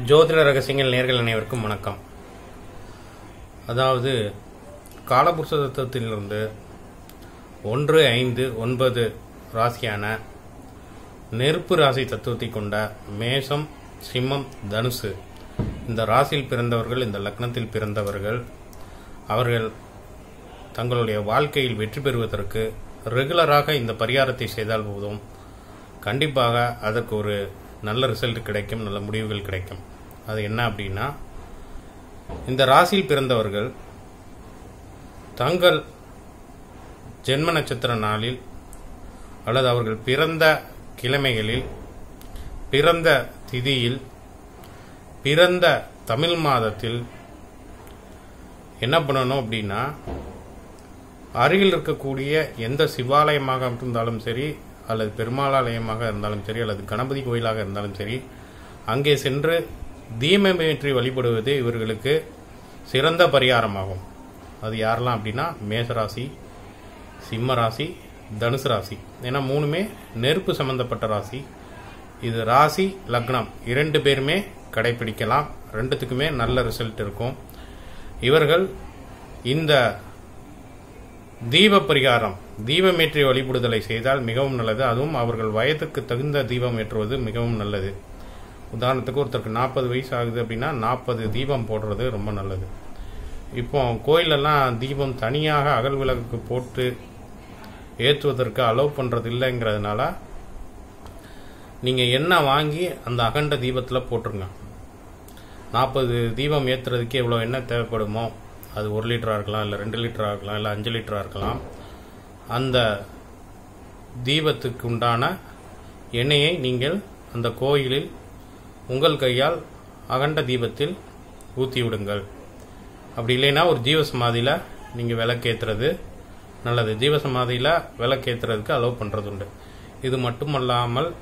ஜோதிட ரகசியங்கள் நேர்கள் அனைவருக்கும் வணக்கம் அதாவது காலபுருஷ தத்துவத்திலிருந்து ஒன்று ஐந்து ஒன்பது ராசியான நெருப்பு ராசி தத்துவத்தை கொண்ட மேஷம் சிம்மம் தனுசு இந்த ராசியில் பிறந்தவர்கள் இந்த லக்னத்தில் பிறந்தவர்கள் அவர்கள் தங்களுடைய வாழ்க்கையில் வெற்றி பெறுவதற்கு ரெகுலராக இந்த பரிகாரத்தை செய்தால் போதும் கண்டிப்பாக அதற்கு ஒரு நல்ல ரிசல்ட் கிடைக்கும் நல்ல முடிவுகள் கிடைக்கும் அது என்ன அப்படின்னா இந்த ராசியில் பிறந்தவர்கள் தங்கள் ஜென்ம நட்சத்திர நாளில் அல்லது அவர்கள் பிறந்த கிழமைகளில் பிறந்த திதியில் பிறந்த தமிழ் மாதத்தில் என்ன பண்ணணும் அப்படின்னா அருகில் இருக்கக்கூடிய எந்த சிவாலயமாக இருந்தாலும் சரி அல்லது பெருமாளாலயமாக இருந்தாலும் சரி அல்லது கணபதி கோயிலாக இருந்தாலும் சரி அங்கே சென்று தீபமேற்றி வழிபடுவது இவர்களுக்கு சிறந்த பரிகாரமாகும் அது யாரெல்லாம் அப்படின்னா மேசராசி சிம்ம ராசி தனுசு ராசி ஏன்னா மூணுமே நெருப்பு சம்பந்தப்பட்ட ராசி இது ராசி லக்னம் இரண்டு பேருமே கடைபிடிக்கலாம் ரெண்டுத்துக்குமே நல்ல ரிசல்ட் இருக்கும் இவர்கள் இந்த தீப பரிகாரம் தீபமேற்றி வழிபடுதலை செய்தால் மிகவும் நல்லது அதுவும் அவர்கள் வயதுக்கு தகுந்த தீபம் ஏற்றுவது மிகவும் நல்லது உதாரணத்துக்கு ஒருத்தருக்கு நாற்பது வயசு ஆகுது அப்படின்னா நாற்பது தீபம் போடுறது ரொம்ப நல்லது இப்போ கோயிலெல்லாம் தீபம் தனியாக அகல் விளக்குக்கு போட்டு ஏற்றுவதற்கு அலோவ் பண்ணுறது இல்லைங்கிறதுனால நீங்கள் எண்ணெய் வாங்கி அந்த அகண்ட தீபத்தில் போட்டுருங்க நாற்பது தீபம் ஏற்றுறதுக்கு எவ்வளோ எண்ணெய் தேவைப்படுமோ அது ஒரு லிட்டராக இருக்கலாம் இல்லை ரெண்டு லிட்டராக இருக்கலாம் இல்லை அஞ்சு லிட்டராக இருக்கலாம் அந்த தீபத்துக்கு உண்டான எண்ணெயை நீங்கள் அந்த கோயிலில் உங்கள் கையால் அகண்ட தீபத்தில் ஊற்றி விடுங்கள் அப்படி இல்லைன்னா ஒரு ஜீவ சமாதியில் நீங்கள் விளக்கேற்றுறது நல்லது ஜீவ சமாதியில் விளக்கேற்றுறதுக்கு அலோவ் பண்ணுறது உண்டு இது மட்டுமல்லாமல்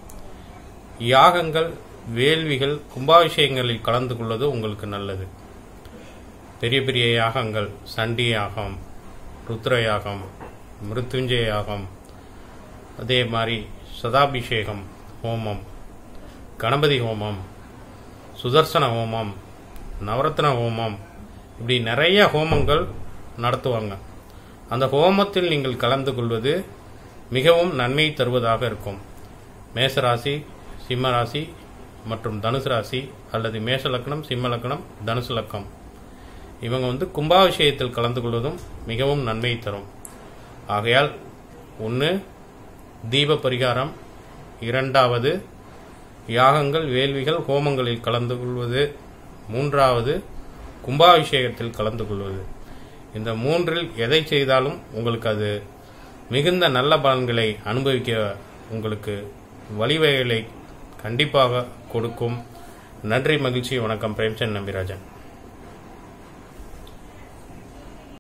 யாகங்கள் வேள்விகள் கும்பாபிஷேகங்களில் கலந்து கொள்வது உங்களுக்கு நல்லது பெரிய பெரிய யாகங்கள் சண்டி யாகம் ருத்ர யாகம் மிருத்யுஞ்சய யாகம் அதே மாதிரி சதாபிஷேகம் ஹோமம் கணபதி ஹோமம் சுதர்சன ஹோமம் நவரத்ன ஹோமம் இப்படி நிறைய ஹோமங்கள் நடத்துவாங்க அந்த ஹோமத்தில் நீங்கள் கலந்து கொள்வது மிகவும் நன்மை தருவதாக இருக்கும் மேசராசி சிம்ம ராசி மற்றும் தனுசு ராசி அல்லது மேஷ லக்னம் சிம்ம லக்னம் தனுசு லக்கம் இவங்க வந்து கும்பாபிஷேகத்தில் கலந்து கொள்வதும் மிகவும் நன்மை தரும் ஆகையால் ஒன்று தீப பரிகாரம் இரண்டாவது யாகங்கள் வேள்விகள் ஹோமங்களில் கலந்து கொள்வது மூன்றாவது கும்பாபிஷேகத்தில் கலந்து கொள்வது இந்த மூன்றில் எதை செய்தாலும் உங்களுக்கு அது மிகுந்த நல்ல பலன்களை அனுபவிக்க உங்களுக்கு வழிவகைகளை கண்டிப்பாக கொடுக்கும் நன்றி மகிழ்ச்சி வணக்கம் பிரேம்சந்த் நம்பிராஜன்